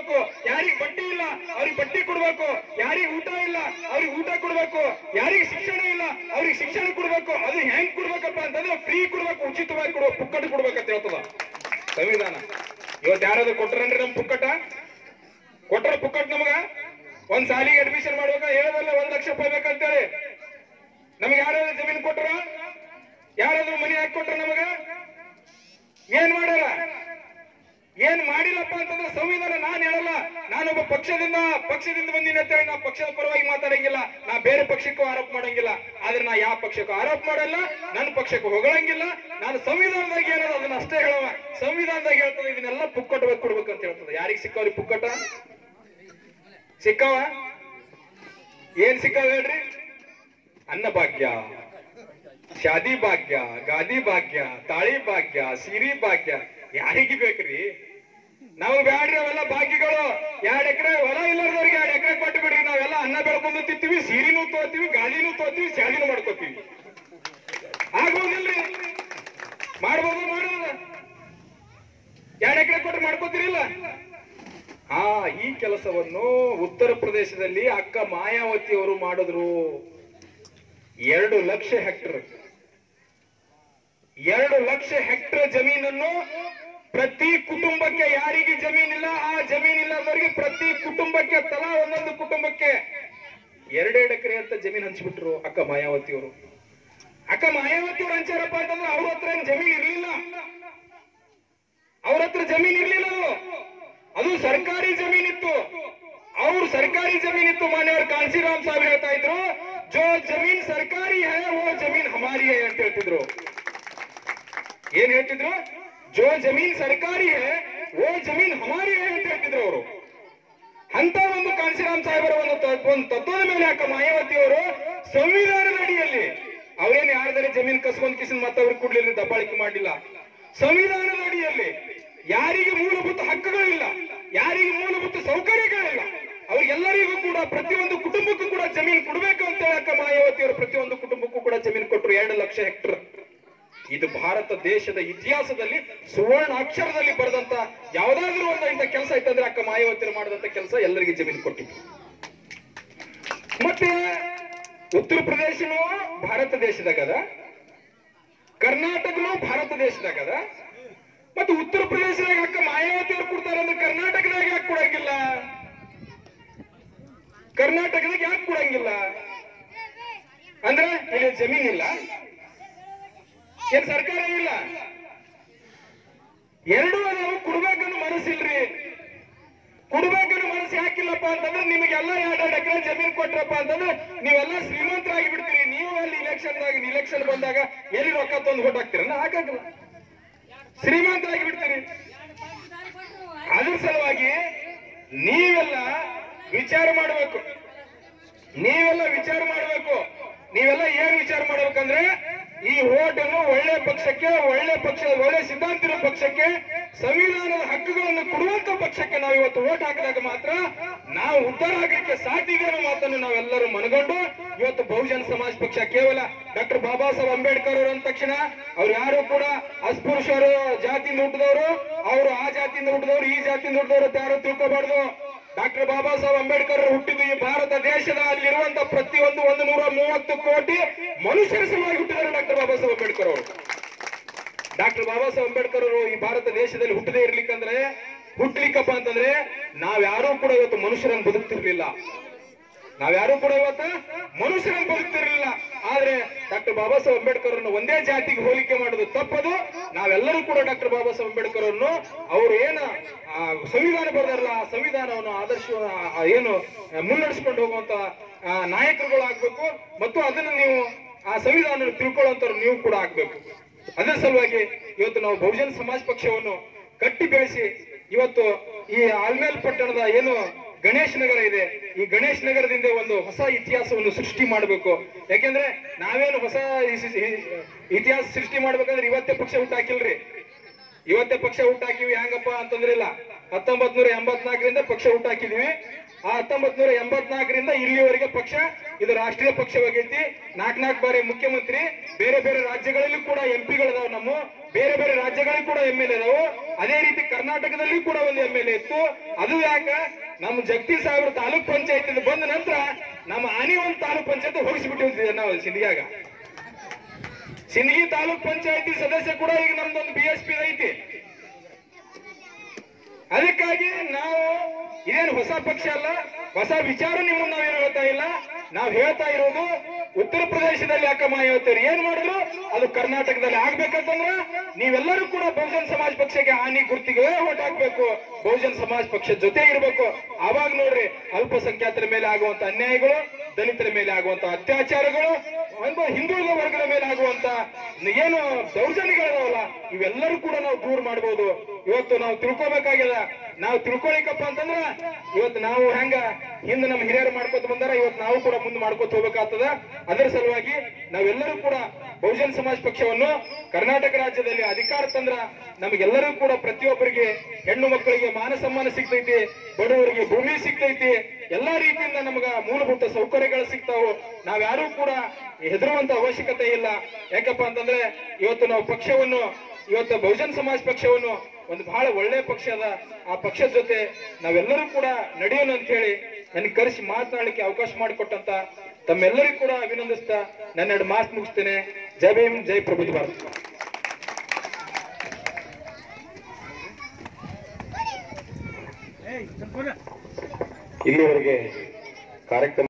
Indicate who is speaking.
Speaker 1: ಕೊಡ್ಬೇಕು ಯಾರಿಗ್ ಬಟ್ಟೆ ಇಲ್ಲ ಅವ್ರಿಗೆ ಬಟ್ಟೆ ಕೊಡ್ಬೇಕು ಯಾರಿಗ್ ಊಟ ಇಲ್ಲ ಅವ್ರಿಗೆ ಊಟ ಕೊಡ್ಬೇಕು ಯಾರಿಗ್ ಶಿಕ್ಷಣ ಇಲ್ಲ ಅವ್ರಿಗೆ ಶಿಕ್ಷಣ ಕೊಡ್ಬೇಕು ಅದು ಹೆಂಗ್ ಕೊಡ್ಬೇಕಪ್ಪ ಅಂತಂದ್ರೆ ಫ್ರೀ ಕೊಡ್ಬೇಕು ಉಚಿತವಾಗಿ ಕೊಡ್ಬೇಕು ಪುಕ್ಕಟ್ ಕೊಡ್ಬೇಕಂತ ಹೇಳ್ತದ ಸಂವಿಧಾನ ಇವತ್ತು ಯಾರಾದ್ರೂ ಕೊಟ್ರನ್ರಿ ನಮ್ ಪುಕ್ಕಟ ಕೊಟ್ರ ಪುಕ್ಕಟ್ ನಮಗ ಒಂದ್ ಸಾಲಿಗೆ ಅಡ್ಮಿಷನ್ ಮಾಡ್ಬೇಕ ಹೇಳದಲ್ಲ ಒಂದ್ ಲಕ್ಷ ರೂಪಾಯಿ ಬೇಕಂತೇಳಿ ನಮ್ಗೆ ಯಾರಾದ್ರೂ ಜಮೀನ್ ಕೊಟ್ರ ಯಾರಾದ್ರೂ ಮನೆ ಹಾಕಿ ಕೊಟ್ರ ನಮಗ ಏನ್ ಮಾಡ್ಯಾರ ಏನ್ ಮಾಡಿಲ್ಲಪ್ಪ ಅಂತಂದ್ರೆ ಸಂವಿಧಾನ ನಾನ್ ಹೇಳಲ್ಲ ನಾನೊಬ್ಬ ಪಕ್ಷದಿಂದ ಪಕ್ಷದಿಂದ ಬಂದಿನ ಅಂತೇಳಿ ನಾ ಪಕ್ಷದ ಪರವಾಗಿ ಮಾತಾಡಂಗಿಲ್ಲ ನಾ ಬೇರೆ ಪಕ್ಷಕ್ಕೂ ಆರೋಪ ಮಾಡಂಗಿಲ್ಲ ಆದ್ರೆ ನಾ ಯಾವ ಪಕ್ಷಕ್ಕೂ ಆರೋಪ ಮಾಡಲ್ಲ ನನ್ನ ಪಕ್ಷಕ್ಕೂ ಹೊಗಳಂಗಿಲ್ಲ ನಾನು ಸಂವಿಧಾನದಾಗ ಏನದ ಅದನ್ನ ಅಷ್ಟೇ ಹೇಳವ ಸಂವಿಧಾನದಾಗ ಹೇಳ್ತದೆ ಇದನ್ನೆಲ್ಲ ಪುಕ್ಕಟ ಕೊಡ್ಬೇಕು ಅಂತ ಹೇಳ್ತದೆ ಯಾರಿಗೆ ಸಿಕ್ಕವ್ರಿ ಪುಕ್ಕಟ ಸಿಕ್ಕವ ಏನ್ ಸಿಕ್ಕವ ಹೇಳ್ರಿ ಅನ್ನ ಭಾಗ್ಯ ಶಾದಿ ಭಾಗ್ಯ ಗಾದಿ ಭಾಗ್ಯ ತಾಳಿ ಭಾಗ್ಯ ಸಿರಿ ಭಾಗ್ಯ ಯಾರಿಗೆ ಬೇಕ್ರಿ ನಾವು ಬ್ಯಾಡ್ರಿ ಅವೆಲ್ಲ ಭಾಗ್ಯಗಳು ಎರಡ್ ಎಕರೆ ಹೊಲ ಇಲ್ಲದವ್ರಿಗೆ ಎರಡ್ ಎಕರೆ ಕೊಟ್ಟು ಬಿಡ್ರಿ ನಾವೆಲ್ಲ ಅನ್ನ ಬೆಳ್ಕೊಂಡು ತಿಂತೀವಿ ಸೀರಿನೂ ತೋತೀವಿ ಗಾದಿನೂ ತೋತೀವಿ ಶಾದಿನೂ ಮಾಡ್ಕೋತೀವಿ ಆಗ್ಬೋದಿಲ್ರಿ ಮಾಡ್ಬೋದು ಮಾಡೋದು ಎರಡ್ ಎಕರೆ ಕೊಟ್ಟು ಮಾಡ್ಕೋತೀರಿಲ್ಲ ಆ ಈ ಕೆಲಸವನ್ನು ಉತ್ತರ ಪ್ರದೇಶದಲ್ಲಿ ಅಕ್ಕ ಮಾಯಾವತಿ ಅವರು ಮಾಡಿದ್ರು ಎರಡು ಲಕ್ಷ ಹೆಕ್ಟರ್ ಎರಡು ಲಕ್ಷ ಹೆಕ್ಟರ್ ಜಮೀನನ್ನು ಪ್ರತಿ ಕುಟುಂಬಕ್ಕೆ ಯಾರಿಗೆ ಜಮೀನಿಲ್ಲ ಆ ಜಮೀನಿಲ್ಲದವರಿಗೆ ಪ್ರತಿ ಕುಟುಂಬಕ್ಕೆ ತಲಾ ಒಂದೊಂದು ಕುಟುಂಬಕ್ಕೆ ಎರಡೆರಡು ಎಕರೆ ಅಂತ ಜಮೀನ್ ಹಂಚ್ಬಿಟ್ರು ಅಕ್ಕ ಮಾಯಾವತಿ ಅವರು ಅಕ್ಕ ಮಾಯಾವತಿ ಅವ್ರು ಹಂಚಾರಪ್ಪ ಅಂತಂದ್ರೆ ಅವ್ರ ಹತ್ರ ಏನ್ ಜಮೀನ್ ಇರ್ಲಿಲ್ಲ ಅವ್ರ ಹತ್ರ ಜಮೀನ್ ಇರ್ಲಿಲ್ಲ ಅದು ಅದು ಸರ್ಕಾರಿ ಜಮೀನ್ ಇತ್ತು ಅವ್ರು ಸರ್ಕಾರಿ ಜಮೀನ್ ಇತ್ತು ಮಾನ್ಯವರು ಕಾಂಶಿರಾಮ್ ಸಾಹೇಬ್ ಹೇಳ್ತಾ ಇದ್ರು ಜೋ ಜಮೀನ್ ಸರ್ಕಾರಿ ಹೈ ಓ ಜಮೀನ್ ಹಮಾರಿ ಹೈ ಅಂತ ಹೇಳ್ತಿದ್ರು ಏನ್ ಹೇಳ್ತಿದ್ರು ಜೋ ಜಮೀನ್ ಸರ್ಕಾರಿ ಹೈ ಓ ಜಮೀನ್ ಹಮಾರಿ ಹೈ ಅಂತ ಹೇಳ್ತಿದ್ರು ಅವರು ಅಂತ ಒಂದು ಕಾಂಶಿರಾಮ್ ಸಾಹೇಬರ ಒಂದು ತ- ಒಂದು ತತ್ವದ ಮೇಲೆ ಅಕ್ಕ ಮಾಯಾವತಿ ಅವರು ಸಂವಿಧಾನದ ಅಡಿಯಲ್ಲಿ ಅವ್ರೇನು ಯಾರ್ದಾರೆ ಜಮೀನ್ ಕಸ್ಕೊಂಡ್ ಕಿಸಿನ್ ಮತ್ತೆ ಅವ್ರಿಗೆ ಕೊಡ್ಲಿಲ್ಲ ದಬ್ಬಾಳಿಕೆ ಮಾಡಲಿಲ್ಲ ಸಂವಿಧಾನದ ಅಡಿಯಲ್ಲಿ ಯಾರಿಗೆ ಮೂಲಭೂತ ಹಕ್ಕುಗಳಿಲ್ಲ ಯಾರಿಗೆ ಮೂಲಭೂತ ಸೌಕರ್ಯಗಳಿಲ್ಲ ಅವ್ರಿಗೆಲ್ಲರಿಗೂ ಕೂಡ ಪ್ರತಿಯೊಂದು ಕುಟುಂಬಕ್ಕೂ ಕೂಡ ಜಮೀನ್ ಕೊಡ್ಬೇಕು ಅಂತ ಹೇಳಿ ಅಕ್ಕ ಮಾಯಾವತಿ ಅವರು ಪ್ರತಿಯೊಂದು ಕುಟುಂಬಕ್ಕೂ ಕೂಡ ಜಮೀನ್ ಕೊಟ್ಟರು ಎರಡು ಲಕ್ಷ ಹೆಕ್ಟರ್ ಇದು ಭಾರತ ದೇಶದ ಇತಿಹಾಸದಲ್ಲಿ ಸುವರ್ಣ ಅಕ್ಷರದಲ್ಲಿ ಬರೆದಂತ ಯಾವ್ದಾದ್ರು ಒಂದು ಇಂಥ ಕೆಲಸ ಇತ್ತಂದ್ರೆ ಅಕ್ಕ ಮಾಯಾವತಿಯರು ಮಾಡಿದಂತ ಕೆಲಸ ಎಲ್ಲರಿಗೆ ಜಮೀನು ಕೊಟ್ಟಿತ್ತು ಮತ್ತೆ ಉತ್ತರ ಪ್ರದೇಶನೂ ಭಾರತ ದೇಶದಾಗದ ಕರ್ನಾಟಕನೂ ಭಾರತ ದೇಶದಾಗದ ಮತ್ತೆ ಉತ್ತರ ಪ್ರದೇಶದಾಗ ಅಕ್ಕ ಮಾಯಾವತಿ ಅವ್ರು ಕೊಡ್ತಾರೆ ಅಂದ್ರೆ ಕರ್ನಾಟಕದಾಗ ಯಾಕೆ ಕೊಡಂಗಿಲ್ಲ ಕರ್ನಾಟಕದಾಗ ಯಾಕೆ ಕೊಡಂಗಿಲ್ಲ ಅಂದ್ರೆ ಇಲ್ಲಿ ಜಮೀನ್ ಇಲ್ಲ ಏನ್ ಸರ್ಕಾರ ಇಲ್ಲ ಎರಡೂ ಅದಾವ ಕೊಡ್ಬೇಕನ್ನೋ ಮನಸ್ಸಿಲ್ರಿ ಕೊಡ್ಬೇಕನ್ನೋ ಮನಸ್ಸು ಯಾಕಿಲ್ಲಪ್ಪ ಅಂತಂದ್ರೆ ನಿಮಗೆಲ್ಲ ಎರಡೆರಡು ಎಕರೆ ಜಮೀನ್ ಕೊಟ್ರಪ್ಪ ಅಂತಂದ್ರೆ ನೀವೆಲ್ಲ ಶ್ರೀಮಂತರಾಗಿ ಬಿಡ್ತೀರಿ ನೀವು ಅಲ್ಲಿ ಇಲೆಕ್ಷನ್ದಾಗ ಇಲೆಕ್ಷನ್ ಬಂದಾಗ ಎಲ್ಲಿ ರೊಕ್ಕ ತಂದು ಓಟ್ ಹಾಕ್ತೀರನ್ನ ಹಾಕಂಗಿಲ್ಲ ಶ್ರೀಮಂತರಾಗಿ ಬಿಡ್ತೀರಿ ಅದ್ರ ಸಲುವಾಗಿ ನೀವೆಲ್ಲ ವಿಚಾರ ಮಾಡಬೇಕು ನೀವೆಲ್ಲ ವಿಚಾರ ಮಾಡಬೇಕು ನೀವೆಲ್ಲ ಏನ್ ವಿಚಾರ ಮಾಡ್ಬೇಕಂದ್ರೆ ಈ ಓಟ್ ಅನ್ನು ಒಳ್ಳೆ ಪಕ್ಷಕ್ಕೆ ಒಳ್ಳೆ ಪಕ್ಷ ಒಳ್ಳೆ ಸಿದ್ಧಾಂತ ಇರೋ ಪಕ್ಷಕ್ಕೆ ಸಂವಿಧಾನದ ಹಕ್ಕುಗಳನ್ನು ಕೊಡುವಂತ ಪಕ್ಷಕ್ಕೆ ನಾವು ಇವತ್ತು ಓಟ್ ಹಾಕಿದಾಗ ಮಾತ್ರ ನಾವು ಉದ್ಧಾರ ಆಗಲಿಕ್ಕೆ ಸಾಧ್ಯ ಇದೆ ಅನ್ನೋ ಮಾತನ್ನು ನಾವೆಲ್ಲರೂ ಮನಗಂಡು ಇವತ್ತು ಬಹುಜನ ಸಮಾಜ ಪಕ್ಷ ಕೇವಲ ಡಾಕ್ಟರ್ ಬಾಬಾ ಸಾಹೇಬ್ ಅಂಬೇಡ್ಕರ್ ಅವರು ಅಂದ ತಕ್ಷಣ ಅವ್ರು ಯಾರು ಕೂಡ ಅಸ್ಪೃಶ್ಯರು ಜಾತಿಯಿಂದ ಹುಟ್ಟಿದವರು ಅವರು ಆ ಜಾತಿಯಿಂದ ಹುಟ್ಟಿದವರು ಈ ಜಾತಿಯಿಂದ ಹುಟ್ಟಿದವರು ಅಂತ ಯಾರು ತಿಳ್ಕೋಬಾರ್ದು ಡಾಕ್ಟರ್ ಬಾಬಾ ಸಾಹೇಬ್ ಅಂಬೇಡ್ಕರ್ ಅವರು ಹುಟ್ಟಿದ್ದು ಈ ಭಾರತ ದೇಶದ ಅಲ್ಲಿರುವಂತ ಪ್ರತಿಯೊಂದು ಒಂದು ನೂರ ಮೂವತ್ತು ಕೋಟಿ ಮನುಷ್ಯರ ಸಲುವಾಗಿ ಹುಟ್ಟಿದ್ದಾರೆ ಡಾಕ್ಟರ್ ಬಾಬಾ ಸಾಹೇಬ್ ಅಂಬೇಡ್ಕರ್ ಅವರು ಡಾಕ್ಟರ್ ಬಾಬಾ ಸಾಹೇಬ್ ಅಂಬೇಡ್ಕರ್ ಅವರು ಈ ಭಾರತ ದೇಶದಲ್ಲಿ ಹುಟ್ಟದೇ ಇರ್ಲಿಕ್ಕಂದ್ರೆ ಹುಟ್ಲಿಕ್ಕಪ್ಪ ಅಂತಂದ್ರೆ ನಾವ್ಯಾರೂ ಕೂಡ ಇವತ್ತು ಮನುಷ್ಯರನ್ನು ಬದುಕ್ತಿರ್ಲಿಲ್ಲ ನಾವ್ಯಾರೂ ಕೂಡ ಇವತ್ತ ಮನುಷ್ಯರನ್ನು ಬದುಕ್ತಿರ್ಲಿಲ್ಲ ಆದ್ರೆ ಡಾಕ್ಟರ್ ಬಾಬಾ ಸಾಹೇಬ್ ಅಂಬೇಡ್ಕರ್ ಅನ್ನು ಒಂದೇ ಜಾತಿಗೆ ಹೋಲಿಕೆ ಮಾಡೋದು ತಪ್ಪದು ನಾವೆಲ್ಲರೂ ಕೂಡ ಡಾಕ್ಟರ್ ಬಾಬಾ ಸಾಹೇಬ್ ಅಂಬೇಡ್ಕರ್ ಅನ್ನು ಅವರು ಏನ ಆ, ಸಂವಿಧಾನ ಬರೆದಾರಲ್ಲ ಆ ಸಂವಿಧಾನವನ್ನು ಆದರ್ಶ ಆ, ಏನು ಮುನ್ನಡೆಸ್ಕೊಂಡು ಹೋಗುವಂತ ಆ, ನಾಯಕರುಗಳು ಆಗ್ಬೇಕು ಮತ್ತು ಅದನ್ನು ನೀವು ಆ ಸಂವಿಧಾನ ತಿಳ್ಕೊಳ್ಳುವಂತವ್ರು ನೀವು ಕೂಡ ಆಗ್ಬೇಕು ಅದರ ಸಲುವಾಗಿ ಇವತ್ತು ನಾವು ಬಹುಜನ ಸಮಾಜ ಪಕ್ಷವನ್ನು ಕಟ್ಟಿ ಬೆಳೆಸಿ ಇವತ್ತು ಈ ಆಲ್ಮೇಲ್ ಪಟ್ಟಣದ ಏನು ಗಣೇಶ್ ನಗರ ಇದೆ ಈ ಗಣೇಶ್ ನಗರದಿಂದ ಒಂದು ಹೊಸ ಇತಿಹಾಸವನ್ನು ಸೃಷ್ಟಿ ಮಾಡಬೇಕು ಯಾಕೆಂದ್ರೆ ನಾವೇನು ಹೊಸ ಇಸ್- ಇ- ಇತಿಹಾಸ ಸೃಷ್ಟಿ ಮಾಡ್ಬೇಕಂದ್ರೆ ಇವತ್ತೇ ಪಕ್ಷ ಹುಟ್ಟಾಕಿಲ್ರಿ ಇವತ್ತೇ ಪಕ್ಷ ಹುಟ್ಟಾಕಿವಿ ಹೆಂಗಪ್ಪ ಅಂತಂದ್ರೆ ಇಲ್ಲ ಹತ್ತೊಂಬತ್ ನೂರ ಎಂಬತ್ನಾಲ್ಕರಿಂದ ಪಕ್ಷ ಹುಟ್ಟಾಕಿದ್ವಿ ಆ ಹತ್ತೊಂಬತ್ ನೂರ ಎಂಬತ್ನಾಲ್ಕರಿಂದ ಇಲ್ಲಿವರೆಗೆ ಪಕ್ಷ ಇದು ರಾಷ್ಟ್ರೀಯ ಪಕ್ಷವಾಗೈತಿ ನಾಲ್ಕ್ ನಾಲ್ಕು ಬಾರಿ ಮುಖ್ಯಮಂತ್ರಿ ಬೇರೆ ಬೇರೆ ರಾಜ್ಯಗಳಲ್ಲೂ ಕೂಡ ಎಂ ಪಿಗಳಿದಾವ ನಮ್ಮ ಬೇರೆ ಬೇರೆ ರಾಜ್ಯಗಳಿಗೆ ಕೂಡ ಎಂ ಎಲ್ ಎ ಅದೇ ರೀತಿ ಕರ್ನಾಟಕದಲ್ಲಿ ಕೂಡ ಒಂದು ಎಂ ಎಲ್ ಎ ಇತ್ತು ಅದು ಯಾಕ ನಮ್ಮ ಜಗದೀಶ್ ಸಾಹೇಬ್ರ ತಾಲೂಕ್ ಪಂಚಾಯತ್ ಬಂದ ನಂತರ ನಮ್ಮ ಆನಿ ಒಂದು ತಾಲೂಕ್ ಪಂಚಾಯತ್ ಹೋಗಿಸ್ಬಿಟ್ಟಿರ್ತೀವಿ ನಾವು ಸಿಂಧಿಯಾಗ ಸಿಂದಗಿ ತಾಲೂಕ್ ಪಂಚಾಯತಿ ಸದಸ್ಯ ಕೂಡ ಈಗ ನಮ್ದೊಂದು ಬಿ ಎಸ್ ಪಿ ಐತಿ ಅದಕ್ಕಾಗಿ ನಾವು ಇದೇನು ಹೊಸ ಪಕ್ಷ ಅಲ್ಲ ಹೊಸ ವಿಚಾರ ನಿಮ್ಮನ್ನ ನಾವೇನು ಹೇಳ್ತಾ ಇಲ್ಲ ನಾವು ಹೇಳ್ತಾ ಇರೋದು ಉತ್ತರ ಪ್ರದೇಶದಲ್ಲಿ ಅಕ್ಕಮ್ಮ ಹೇಳ್ತಾರೆ ಏನ್ ಮಾಡಿದ್ರು ಅದು ಕರ್ನಾಟಕದಲ್ಲಿ ಆಗ್ಬೇಕಂತಂದ್ರ ನೀವೆಲ್ಲರೂ ಕೂಡ ಬಹುಜನ್ ಸಮಾಜ್ ಪಕ್ಷಕ್ಕೆ ಹಾನಿ ಗುರ್ತಿಗೆ ಓಟ್ ಹಾಕ್ಬೇಕು ಬಹುಜನ್ ಸಮಾಜ್ ಪಕ್ಷ ಜೊತೆ ಇರಬೇಕು ಆವಾಗ ನೋಡ್ರಿ ಅಲ್ಪಸಂಖ್ಯಾತರ ಮೇಲೆ ಆಗುವಂತ ಅನ್ಯಾಯಗಳು ದಲಿತರ ಮೇಲೆ ಆಗುವಂತ ಅತ್ಯಾಚಾರಗಳು ಒಂದು ಹಿಂದುಳಿದ ವರ್ಗದ ಮೇಲೆ ಆಗುವಂತ ಏನು ದೌರ್ಜನ್ಯಗಳಿದಾವಲ್ಲ ಇವೆಲ್ಲರೂ ಕೂಡ ನಾವು ದೂರ ಮಾಡಬಹುದು ಇವತ್ತು ನಾವು ತಿಳ್ಕೊಬೇಕಾಗ್ಯದ ನಾವು ತಿಳ್ಕೊಳಿಕಪ್ಪ ಅಂತಂದ್ರ ಇವತ್ತು ನಾವು ಹೆಂಗ ಹಿಂದೆ ನಮ್ಮ ಹಿರಿಯರು ಮಾಡ್ಕೊತ ಬಂದಾರ ಇವತ್ತು ನಾವು ಕೂಡ ಮುಂದೆ ಮಾಡ್ಕೊತ ಹೋಗ್ಬೇಕಾಗ್ತದ ಅದರ ಸಲುವಾಗಿ ನಾವೆಲ್ಲರೂ ಕೂಡ ಬಹುಜನ್ ಸಮಾಜ್ ಪಕ್ಷವನ್ನು ಕರ್ನಾಟಕ ರಾಜ್ಯದಲ್ಲಿ ಅಧಿಕಾರ ತಂದ್ರ ನಮಗೆಲ್ಲರೂ ಕೂಡ ಪ್ರತಿಯೊಬ್ಬರಿಗೆ ಹೆಣ್ಣು ಮಕ್ಕಳಿಗೆ ಮಾನ ಸನ್ಮಾನ ಸಿಗ್ತೈತಿ ಬಡವರಿಗೆ ಭೂಮಿ ಸಿಗ್ತೈತಿ ಎಲ್ಲಾ ರೀತಿಯಿಂದ ನಮಗ ಮೂಲಭೂತ ಸೌಕರ್ಯಗಳು ಸಿಗ್ತಾವು ನಾವ್ಯಾರೂ ಕೂಡ ಹೆದರುವಂತ ಅವಶ್ಯಕತೆ ಇಲ್ಲ ಯಾಕಪ್ಪ ಅಂತಂದ್ರೆ ಇವತ್ತು ನಾವು ಪಕ್ಷವನ್ನು ಇವತ್ತು ಬಹುಜನ್ ಸಮಾಜ್ ಪಕ್ಷವನ್ನು ಒಂದು ಬಹಳ ಒಳ್ಳೆ ಪಕ್ಷ ಅದ ಆ ಪಕ್ಷದ ಜೊತೆ ನಾವೆಲ್ಲರೂ ಕೂಡ ನಡೆಯೋಣ ಅಂತ ಹೇಳಿ ನನಗೆ ಕರೆಸಿ ಮಾತನಾಡಲಿಕ್ಕೆ ಅವಕಾಶ ಮಾಡಿಕೊಟ್ಟಂತ ತಮ್ಮೆಲ್ಲರಿಗೂ ಕೂಡ ಅಭಿನಂದಿಸ್ತಾ ನನ್ನೆರಡು ಮಾತು ಮುಗಿಸ್ತೇನೆ ಜೈ ಭೀಮ್ ಜೈ ಪ್ರಬುದ್ಧ ಭಾರತ್ ಇಲ್ಲಿವರೆಗೆ ಕಾರ್ಯಕ್ರಮ